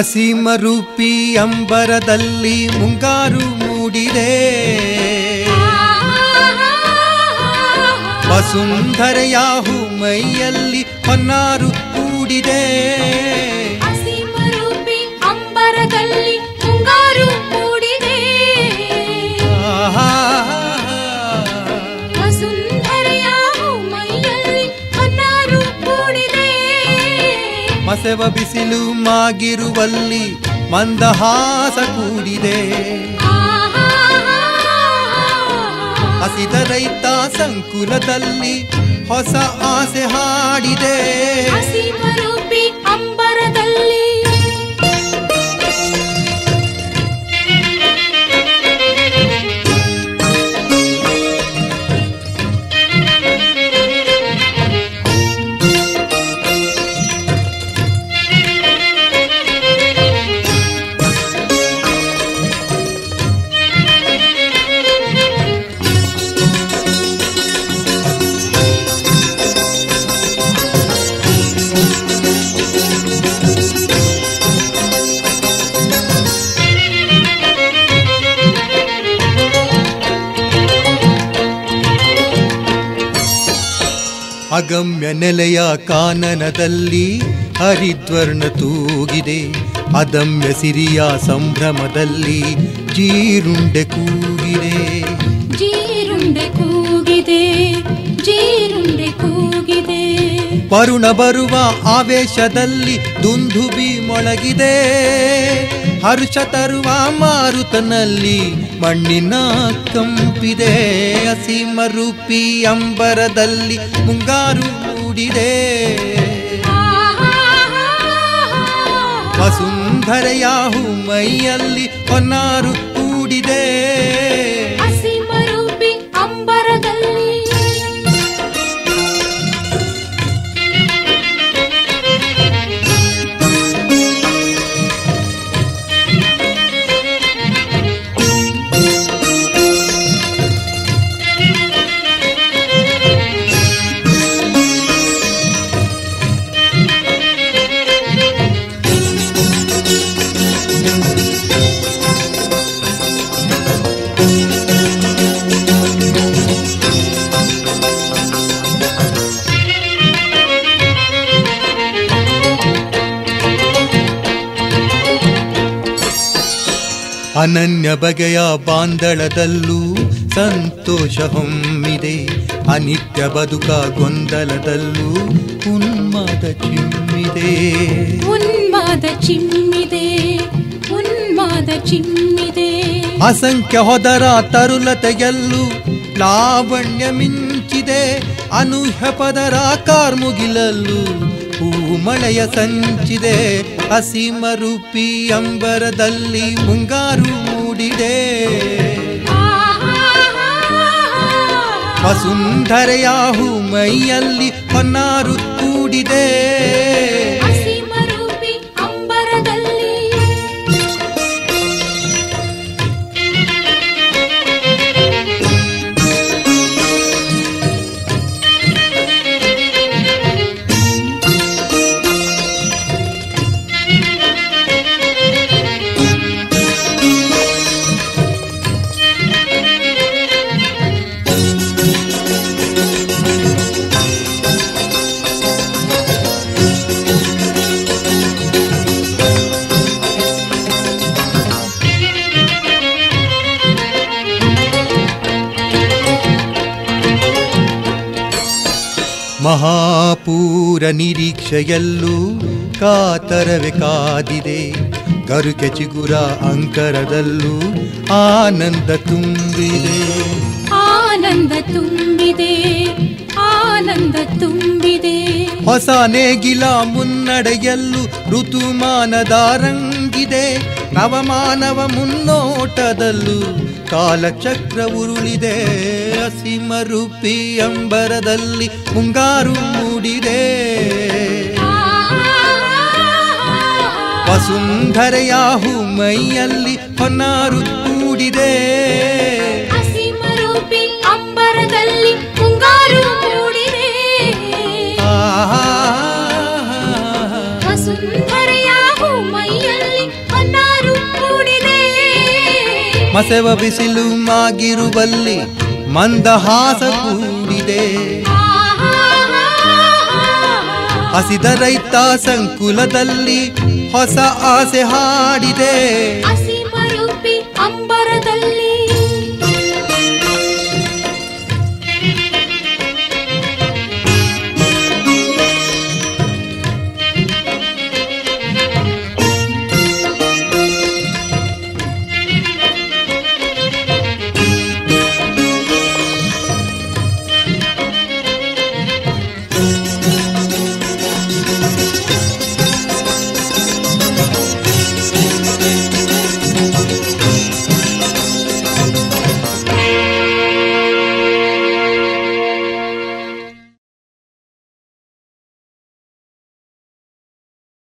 ಅಸೀಮ rupee ಅಂಬರದಲ್ಲಿ ಮುಂಗಾರು ಮೂಡಿದೆ ವಸುಂಧರೆಯಾಹು ಮೈಯಲ್ಲಿ ಹೊನ್ನಾರು ಕೂಡಿದೆ ಅಸೀಮರೂಪಿ ಅಂಬರದಲ್ಲಿ ಮುಂಗಾರು ಮೂಡಿದೆ ಆಹಾ. ವಸುಂಧರೆಯ ಮೈಯಲ್ಲಿ ಹೊನ್ನಾರು ಮೂಡಿದೆ ಮಸೆವ ಬಿಸಿಲು ಮಾಗಿರುವಲ್ಲಿ ಮಂದಹಾಸ ಕೂಡಿದೆ ಹಸಿದ ರೈತ ಸಂಕುಲದಲ್ಲಿ ಹೊಸ ಆಸೆ ಹಾಡಿದೆ ಅಸೀಮರೂಪಿ ಅಂಬರದಲ್ಲಿ ಅಗಮ್ಯ ನೆಲೆಯ ಕಾನನದಲ್ಲಿ ಹರಿದ್ವರ್ಣ ತೂಗಿದೆ ಅದಮ್ಯ ಸಿರಿಯ ಸಂಭ್ರಮದಲ್ಲಿ ಜೀರುಂಡೆ ಕೂಗಿದೆ ಜೀರುಂಡೆ ಕೂಗಿದೆ ಜೀರುಂಡೆ ಕೂಗಿದೆ ವರುಣ ಬರುವ ಆವೇಶದಲ್ಲಿ ದುಂದುಬಿ ಮೊಳಗಿದೆ ಹರ್ಷ ತರುವ ಮಾರುತನಲ್ಲಿ ಮಣ್ಣಿನ ಕಂಪಿದೆ ಅಸೀಮ ರೂಪಿ ಅಂಬರದಲ್ಲಿ ಮುಂಗಾರು ಮೂಡಿದೆ ವಸುಂಧರೆಯಾಹು ಮೈಯಲ್ಲಿ ಹೊನ್ನಾರು ಕೂಡಿದೆ ಅಸೀಮರೂಪಿ ಅಂಬರದಲ್ಲಿ ಅನನ್ಯ ಬಗೆಯ ಬಾಂದಳದಲ್ಲೂ ಸಂತೋಷ ಹೊಮ್ಮಿದೆ ಅನಿತ್ಯ ಬದುಕ ಗೊಂದಲದಲ್ಲೂ ಉನ್ಮಾದ ಚಿಮ್ಮಿದೆ ಉನ್ಮಾದ ಚಿಮ್ಮಿದೆ ಉನ್ಮಾದ ಚಿಮ್ಮಿದೆ ಅಸಂಖ್ಯ ಹೊದರ ತರುಲತೆಯಲ್ಲೂ ಲಾವಣ್ಯ ಮಿಂಚಿದೆ ಅನೂಹ್ಯ ಪದರ ಕಾರ್ಮುಗಿಲಲ್ಲೂ ಹೂಮಳೆಯ ಸಂಚಿದೆ ಅಸೀಮ ರೂಪಿ ಅಂಬರದಲ್ಲಿ ಮುಂಗಾರು ಮೂಡಿದೆ ವಸುಂಧರೆಯಾಹು ಮೈಯಲ್ಲಿ ಹೊನ್ನಾರು ಕೂಡಿದೆ ಅಸೀಮರೂಪಿ ಅಂಬರದಲ್ಲಿ ಮಹಾಪೂರ ನಿರೀಕ್ಷೆಯಲ್ಲೂ ಕಾತರವೆ ಕಾದಿದೆ ಗರುಕೆ ಚಿಗುರ ಅಂಕರದಲ್ಲೂ ಆನಂದ ತುಂಬಿದೆ ಆನಂದ ತುಂಬಿದೆ ಆನಂದ ತುಂಬಿದೆ ಹೊಸ ನೇಗಿಲ ಮುನ್ನಡೆಯಲ್ಲೂ ಋತುಮಾನದ ರಂಗಿದೆ ನವಮಾನವ ಮುನ್ನೋಟದಲ್ಲೂ ಕಾಲಚಕ್ರ ಉರುಳಿದೆ ಅಸೀಮ ರೂಪಿ ಅಂಬರದಲ್ಲಿ ಮುಂಗಾರು ಮೂಡಿದೆ ವಸುಂಧರೆಯಾಹು ಮೈಯಲ್ಲಿ ಹೊನ್ನಾರು ಕೂಡಿದೆ ಅಸೀಮರೂಪಿ ಅಂಬರದಲ್ಲಿ ಮುಂಗಾರು ಮೂಡಿದೆ ಆಹಾ ವಸುಂಧರೆಯ ಮೈಯಲ್ಲಿ ಮಸೆವ ಬಿಸಿಲು ಮಾಗಿರುವಲ್ಲಿ ಮಂದಹಾಸ ಕೂಡಿದೆ ಹಸಿದ ರೈತ ಸಂಕುಲದಲ್ಲಿ ಹೊಸ ಆಸೆ ಹಾಡಿದೆ ಹಸಿದ